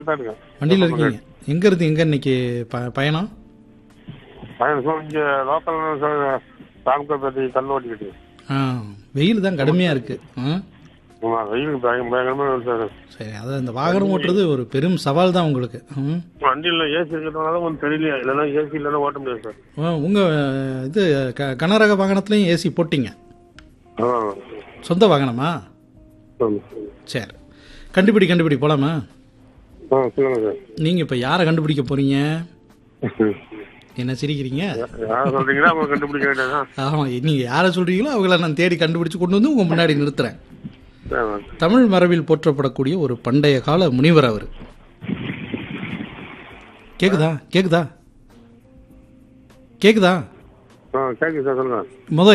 தான் இருக்கேன் வண்டியில் இருக்கீங்க எங்கே இருந்து எங்கே இன்னைக்கு ப பயணம் பயணம் சார் இங்கே லோக்கல் சார் ராம்கல்பேட்டை கல் ஓட்டிக்கிட்டு ஆ வெயில் தான் கடுமையாக இருக்குது ஆ ஆமாம் வெயில் பயங்க பயங்கரமாக வருது சார் சரி அதான் இந்த வாகனம் ஓட்டுறது ஒரு பெரும் சவால் தான் உங்களுக்கு ம் வண்டியில் ஏசி இருக்கிறதுனால கொஞ்சம் தெரியலையா இல்லைன்னா ஏசி இல்லைன்னா ஓட்ட முடியாது சார் உங்கள் இது க கனரக வாகனத்துலேயும் ஏசி போட்டிங்க ஆ சொந்த வாகனமா ஆமாம். சரி கண்டுபிடி கண்டுபிடி போலாமா ஆ சொல்லுங்கள் சார் நீங்கள் இப்போ யாரை கண்டுபிடிக்க போகிறீங்க என்ன சிரிக்கிறீங்க யார் சொல்கிறீங்களோ அவங்க கண்டுபிடிக்க வேண்டியதுதான் ஆமாம் நீங்கள் யாரை சொல்கிறீங்களோ அவங்கள நான் தேடி கண்டுபிடிச்சு கொண்டு வந்து உங்கள் முன்னாடி நிறுத்துறேன் ஆ, தமிழ் மரபில் போற்றப்படக்கூடிய ஒரு பண்டைய கால முனிவர் அவர் கேக்குதா கேக்குதா கேக்குதா ஆ கேட்குது சார் சொல்லுங்கள் முத